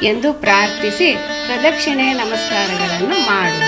ಎಂದು ಪ್ರಾರ್ಥಿಸಿ ಪ್ರದಕ್ಷಿಣೆ ನಮಸ್ಕಾರಗಳನ್ನು ಮಾಡುವುದು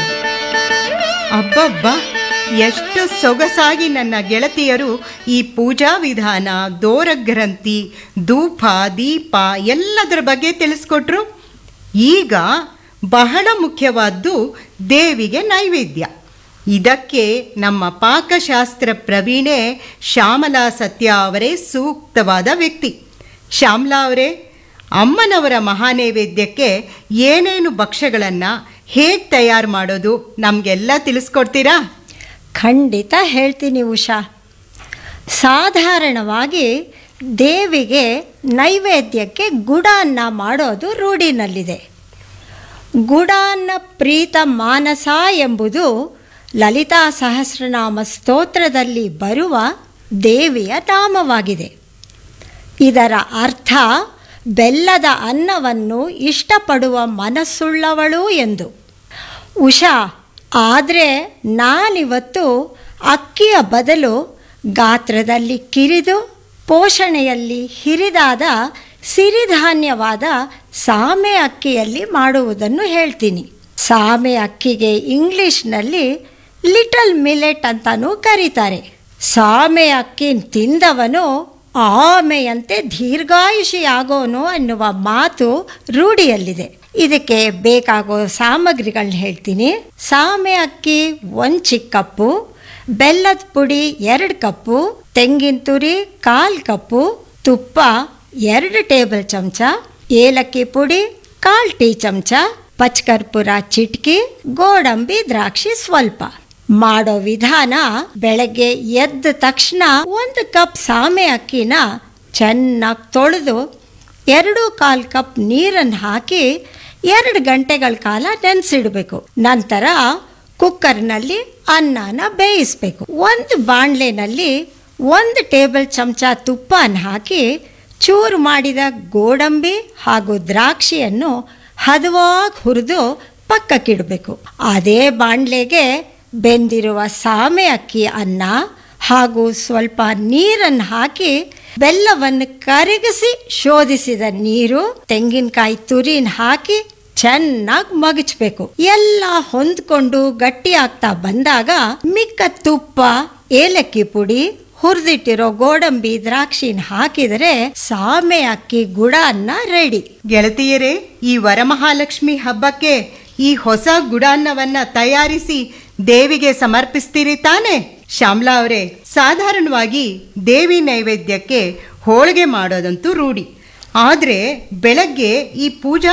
ಅಬ್ಬಬ್ಬ ಎಷ್ಟು ಸೊಗಸಾಗಿ ನನ್ನ ಗೆಳತಿಯರು ಈ ಪೂಜಾ ವಿಧಾನ ದೋರಗ್ರಂಥಿ ಧೂಪ ದೀಪ ಎಲ್ಲದರ ಬಗ್ಗೆ ತಿಳಿಸ್ಕೊಟ್ರು ಈಗ ಬಹಳ ಮುಖ್ಯವಾದ್ದು ದೇವಿಗೆ ನೈವೇದ್ಯ ಇದಕ್ಕೆ ನಮ್ಮ ಪಾಕಶಾಸ್ತ್ರ ಪ್ರವೀಣೆ ಶ್ಯಾಮಲಾ ಸತ್ಯ ಅವರೇ ಸೂಕ್ತವಾದ ವ್ಯಕ್ತಿ ಶ್ಯಾಮಲಾ ಅವರೇ ಅಮ್ಮನವರ ಮಹಾನೈವೇದ್ಯಕ್ಕೆ ಏನೇನು ಭಕ್ಷ್ಯಗಳನ್ನು ಹೇಗೆ ತಯಾರು ಮಾಡೋದು ನಮಗೆಲ್ಲ ತಿಳಿಸ್ಕೊಡ್ತೀರಾ ಖಂಡಿತ ಹೇಳ್ತೀನಿ ಉಷಾ ಸಾಧಾರಣವಾಗಿ ದೇವಿಗೆ ನೈವೇದ್ಯಕ್ಕೆ ಗುಡಾನ್ನ ಮಾಡೋದು ರೂಢಿನಲ್ಲಿದೆ ಗುಡಾನ್ನ ಪ್ರೀತ ಮಾನಸ ಎಂಬುದು ಲಲಿತಾ ಸಹಸ್ರನಾಮ ಸ್ತೋತ್ರದಲ್ಲಿ ಬರುವ ದೇವಿಯ ನಾಮವಾಗಿದೆ ಇದರ ಅರ್ಥ ಬೆಲ್ಲದ ಅನ್ನವನ್ನು ಇಷ್ಟಪಡುವ ಮನಸ್ಸುಳ್ಳವಳು ಎಂದು ಉಷಾ ಆದರೆ ನಾನಿವತ್ತು ಅಕ್ಕಿಯ ಬದಲು ಗಾತ್ರದಲ್ಲಿ ಕಿರಿದು ಪೋಷಣೆಯಲ್ಲಿ ಹಿರಿದಾದ ಸಿರಿಧಾನ್ಯವಾದ ಸಾಮೆ ಅಕ್ಕಿಯಲ್ಲಿ ಮಾಡುವುದನ್ನು ಹೇಳ್ತೀನಿ ಸಾಮೆ ಅಕ್ಕಿಗೆ ಇಂಗ್ಲಿಷ್ನಲ್ಲಿ ಲಿಟಲ್ ಮಿಲೆಟ್ ಅಂತಾನೂ ಕರೀತಾರೆ ಸಾಮೆ ಅಕ್ಕಿ ತಿಂದವನು ಆಮೆಯಂತೆ ದೀರ್ಘಾಯುಷಿಯಾಗೋನು ಅನ್ನುವ ಮಾತು ರೂಢಿಯಲ್ಲಿದೆ ಇದಕ್ಕೆ ಬೇಕಾಗೋ ಸಾಮಗ್ರಿಗಳನ್ನ ಹೇಳ್ತೀನಿ ಸಾಮೆ ಅಕ್ಕಿ ಒಂದು ಚಿಕ್ಕ ಕಪ್ಪು ಬೆಲ್ಲದ ಪುಡಿ ಎರಡು ಕಪ್ಪು ತೆಂಗಿನ ತುರಿ ಕಾಲು ಕಪ್ಪು ತುಪ್ಪ ಎರಡು ಟೇಬಲ್ ಚಮಚ ಏಲಕ್ಕಿ ಪುಡಿ ಕಾಲು ಟೀ ಚಮಚ ಪಚ್ಕರ್ಪುರ ಚಿಟ್ಕಿ ಗೋಡಂಬಿ ದ್ರಾಕ್ಷಿ ಸ್ವಲ್ಪ ಮಾಡೋ ವಿಧಾನ ಬೆಳಗ್ಗೆ ಎದ್ದ ತಕ್ಷಣ ಒಂದು ಕಪ್ ಸಾಮೆ ಅಕ್ಕಿನ ಚೆನ್ನಾಗಿ ತೊಳೆದು ಎರಡು ಕಾಲು ಕಪ್ ನೀರನ್ನು ಹಾಕಿ ಎರಡು ಗಂಟೆಗಳ ಕಾಲ ನೆನೆಸಿಡಬೇಕು ನಂತರ ಕುಕ್ಕರ್ನಲ್ಲಿ ಅನ್ನನ ಬೇಯಿಸಬೇಕು ಒಂದು ಬಾಣಲೆನಲ್ಲಿ ಒಂದು ಟೇಬಲ್ ಚಮಚ ತುಪ್ಪನ ಹಾಕಿ ಚೂರು ಮಾಡಿದ ಗೋಡಂಬಿ ಹಾಗೂ ದ್ರಾಕ್ಷಿಯನ್ನು ಹದವಾಗಿ ಹುರಿದು ಪಕ್ಕಕ್ಕಿಡಬೇಕು ಅದೇ ಬಾಣಲೆಗೆ ಬೆಂದಿರುವ ಸಾಮೆ ಅಕ್ಕಿ ಅನ್ನ ಹಾಗೂ ಸ್ವಲ್ಪ ನೀರನ್ನು ಹಾಕಿ ಬೆಲ್ಲವನ್ನು ಕರಗಿಸಿ ಶೋಧಿಸಿದ ನೀರು ತೆಂಗಿನಕಾಯಿ ತುರಿನ ಹಾಕಿ ಚೆನ್ನಾಗಿ ಮಗಚ್ಬೇಕು ಎಲ್ಲ ಹೊಂದ್ಕೊಂಡು ಗಟ್ಟಿ ಆಗ್ತಾ ಬಂದಾಗ ಮಿಕ್ಕ ತುಪ್ಪ ಏಲಕ್ಕಿ ಪುಡಿ ಹುರಿದಿಟ್ಟಿರೋ ಗೋಡಂಬಿ ದ್ರಾಕ್ಷಿನ ಹಾಕಿದರೆ ಸಾಮೆ ಅಕ್ಕಿ ಗುಡ ಅನ್ನ ರೆಡಿ ಗೆಳತಿಯರೇ ಈ ವರಮಹಾಲಕ್ಷ್ಮಿ ಹಬ್ಬಕ್ಕೆ ಈ ಹೊಸ ಗುಡಾನ್ನವನ್ನ ತಯಾರಿಸಿ ದೇವಿಗೆ ಸಮರ್ಪಿಸ್ತೀರಿ ತಾನೆ ಶ್ಯಾಮ್ಲಾ ಅವರೇ ಸಾಧಾರಣವಾಗಿ ದೇವಿ ನೈವೇದ್ಯಕ್ಕೆ ಹೋಳಿಗೆ ಮಾಡೋದಂತೂ ರೂಢಿ ಆದರೆ ಬೆಳಗ್ಗೆ ಈ ಪೂಜಾ